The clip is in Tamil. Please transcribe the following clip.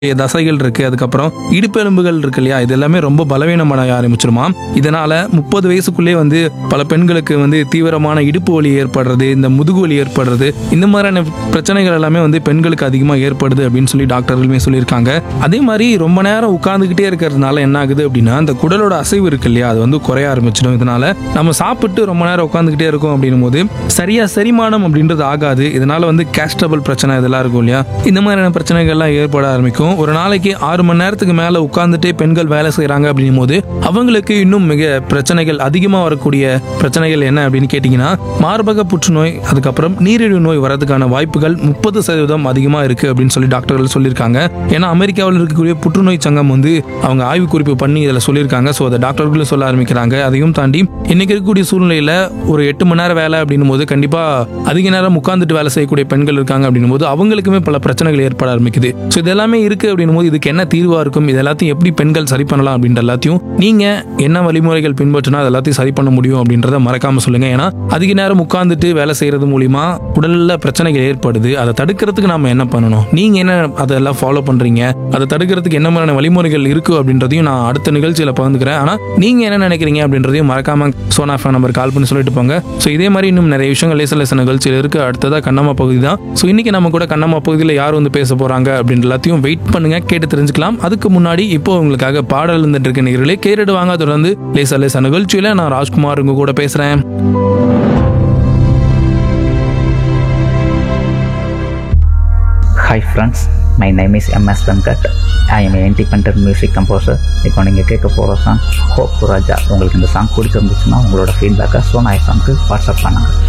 தசைகள் இருக்கு அதுக்கப்புறம் இடுப்பு எலும்புகள் இருக்கு இல்லையா இது எல்லாமே ரொம்ப பலவீனமடைய ஆரம்பிச்சிருமா இதனால முப்பது வயசுக்குள்ளே வந்து பல பெண்களுக்கு வந்து தீவிரமான இடுப்பு வலி ஏற்படுறது இந்த முதுகு வலி ஏற்படுறது இந்த மாதிரியான பிரச்சனைகள் எல்லாமே வந்து பெண்களுக்கு அதிகமாக ஏற்படுது அப்படின்னு சொல்லி டாக்டர்களுமே சொல்லியிருக்காங்க அதே மாதிரி ரொம்ப நேரம் உட்கார்ந்துக்கிட்டே இருக்கிறதுனால என்ன ஆகுது அப்படின்னா அந்த குடலோட அசைவு இருக்கு இல்லையா அது வந்து குறைய ஆரம்பிச்சிடும் இதனால நம்ம சாப்பிட்டு ரொம்ப நேரம் உட்காந்துக்கிட்டே இருக்கோம் அப்படின்னும் போது சரியா செரிமானம் அப்படின்றது ஆகாது இதனால வந்து கேஸ்டபிள் பிரச்சனை இதெல்லாம் இருக்கும் இல்லையா இந்த மாதிரியான பிரச்சனைகள்லாம் ஏற்பட ஆரம்பிக்கும் ஒரு நாளைக்கு ஆறு மணி நேரத்துக்கு மேல உட்கார்ந்துட்டே பெண்கள் வேலை செய்றாங்க அப்படின்னும் போது அவங்களுக்கு இன்னும் மிக பிரச்சனைகள் அதிகமாக வரக்கூடிய பிரச்சனைகள் என்ன அப்படின்னு கேட்டிங்கன்னா மார்பக புற்றுநோய் அதுக்கப்புறம் நீரிழிவு நோய் வரதுக்கான வாய்ப்புகள் முப்பது சதவீதம் அதிகமாக இருக்கு அப்படின்னு சொல்லி டாக்டர்கள் சொல்லியிருக்காங்க ஏன்னா அமெரிக்காவில் இருக்கக்கூடிய புற்றுநோய் சங்கம் வந்து அவங்க ஆய்வு குறிப்பு பண்ணி இதில் சொல்லியிருக்காங்க ஸோ அதை டாக்டர்களும் சொல்ல ஆரம்பிக்கிறாங்க அதையும் தாண்டி இன்னைக்கு இருக்கக்கூடிய சூழ்நிலையில் ஒரு எட்டு மணி நேரம் வேலை அப்படின்னும் போது கண்டிப்பாக அதிக நேரம் உட்கார்ந்துட்டு வேலை செய்யக்கூடிய பெண்கள் இருக்காங்க அப்படின்னும் போது அவங்களுக்குமே பல பிரச்சனைகள் ஏற்பட ஆரம்பிக்குது ஸோ இது எல்லாமே இருக்கு அப்படின்னும் போது இதுக்கு என்ன தீர்வா இருக்கும் இது எல்லாத்தையும் எப்படி பெண்கள் சரி பண்ணலாம் அப்படின்ற எல்லாத்தையும் நீங்க என்ன வழிமுறைகள் பின்பற்றினா அது எல்லாத்தையும் சரி பண்ண முடியும் அப்படின்றத மறக்காம சொல்லுங்க ஏன்னா அதிக நேரம் உட்கார்ந்துட்டு வேலை செய்யறது மூலியமா உடல்ல பிரச்சனைகள் ஏற்படுது அதை தடுக்கிறதுக்கு நாம என்ன பண்ணணும் நீங்க என்ன அதெல்லாம் ஃபாலோ பண்றீங்க அதை தடுக்கிறதுக்கு என்ன மாதிரியான வழிமுறைகள் இருக்கு அப்படின்றதையும் நான் அடுத்த நிகழ்ச்சியில பகிர்ந்துக்கிறேன் ஆனா நீங்க என்ன நினைக்கிறீங்க அப்படின்றதையும் மறக்காம சோனா ஃபேன் நம்பர் கால் பண்ணி சொல்லிட்டு போங்க ஸோ இதே மாதிரி இன்னும் நிறைய விஷயங்கள் லேச லேச நிகழ்ச்சியில் இருக்கு அடுத்ததா கண்ணம்மா பகுதி தான் ஸோ இன்னைக்கு நம்ம கூட கண்ணம்மா பகுதியில் யார் வந்து பேச போறாங்க அப்படின்ற எல்லாத்தையும் வெயிட் பண்ணுங்க கேட்டு தெரிஞ்சுக்கலாம் அதுக்கு முன்னாடி இப்போ உங்களுக்காக பாடல் இருந்துட்டு இருக்க நிகழ்ச்சிகளே கேட்டுட்டு வாங்க தொடர்ந்து லேச லேச நிகழ்ச்சியில நான் ராஜ்குமார் உங்க கூட பேசுறேன் hi friends my name is MS Venkat I am independent music composer இப்போ நீங்கள் கேட்க போகிற சாங் ஹோப் ராஜா உங்களுக்கு இந்த சாங் பிடிச்சிருந்துச்சுன்னா உங்களோட ஃபீட்பேக்கை சோனாய் சாங்க்கு வாட்ஸ்அப் பண்ணுங்கள்